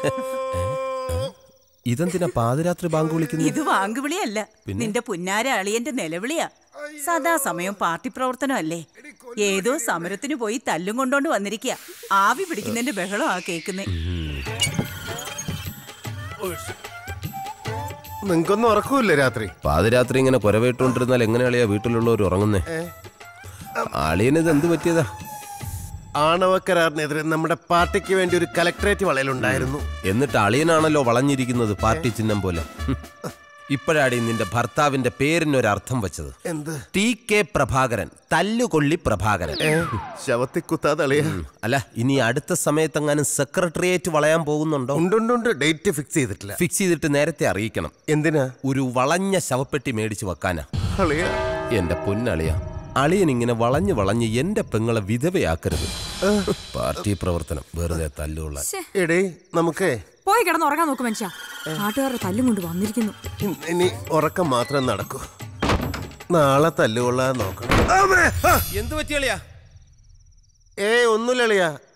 ഇതെന്തിനാ പാതിരാത്രി ബാങ്ക് വിളിക്കുന്നത് ഇത് വാങ്കുവിളിയല്ല നിന്റെ പുന്നാര അളിയന്റെ നിലവിളിയാ സദാസമയം പാർട്ടി പ്രവർത്തനമല്ലേ ഏതോ സമരത്തിന് പോയി തല്ലും കൊണ്ടോണ്ട് വന്നിരിക്കുക ആവി പിടിക്കുന്നതിന്റെ ബഹളം ആ കേക്കുന്നേ നിങ്ങൾക്കൊന്നും ഉറക്കൂല്ലേ രാത്രി പാതിരാത്രി ഇങ്ങനെ കുരവേട്ടുകൊണ്ടിരുന്നാൽ എങ്ങനെയാളിയാ വീട്ടിലുള്ളവർ ഉറങ്ങുന്നേ അളിയനിത് എന്ത് പറ്റിയതാ ആണവ കരാറിനെതിരെ നമ്മുടെ പാർട്ടിക്ക് വേണ്ടി ഒരു കലക്ടറേറ്റ് വളയലുണ്ടായിരുന്നു എന്നിട്ട് അളിയനാണല്ലോ വളഞ്ഞിരിക്കുന്നത് പാർട്ടി ചിഹ്നം പോലെ ഹും. ഇപ്പോഴാടി നിന്റെ ഭർത്താവിന്റെ പേരിനൊരർത്ഥം വെച്ചത് എന്ത് ടി കെ പ്രഭാകരൻ തല്ലുകൊള്ളി പ്രഭാകരൻ ശവത്തി കുത്താതെ അളിയ അല്ല ഇനി അടുത്ത സമയത്തെങ്ങാനും സെക്രട്ടേറിയറ്റ് വളയാൻ പോകുന്നുണ്ടോ ഉണ്ടുണ്ടുണ്ട് ഡേറ്റ് ഫിക്സ് ചെയ്തിട്ടില്ല ഫിക്സ് ചെയ്തിട്ട് നേരത്തെ അറിയിക്കണം എന്തിനാ ഒരു വളഞ്ഞ ശവപ്പെട്ടി മേടിച്ചു വെക്കാനാ അളിയ എന്റെ പൊന്നളിയ അളിയൻ ഇങ്ങനെ വളഞ്ഞു വളഞ്ഞ് എന്റെ പെങ്ങളെ വിധവയാക്കരുത് പാർട്ടി പ്രവർത്തനം വെറുതെ തല്ലുള്ള എടേ നമുക്കേ പോയി കിടന്ന് ഉറങ്ങാൻ നോക്ക് മനുഷ്യ നാട്ടുകാരുടെ തല്ലും കൊണ്ട് വന്നിരിക്കുന്നു ഇൻ- ഇനി ഉറക്കം മാത്രം നടക്കൂ നാളെ തല്ലുകൊള്ളാൻ നോക്കണം ആമേ! ആ! എന്ത് പറ്റിയളിയാ ഏ ഒന്നുമില്ല അളിയ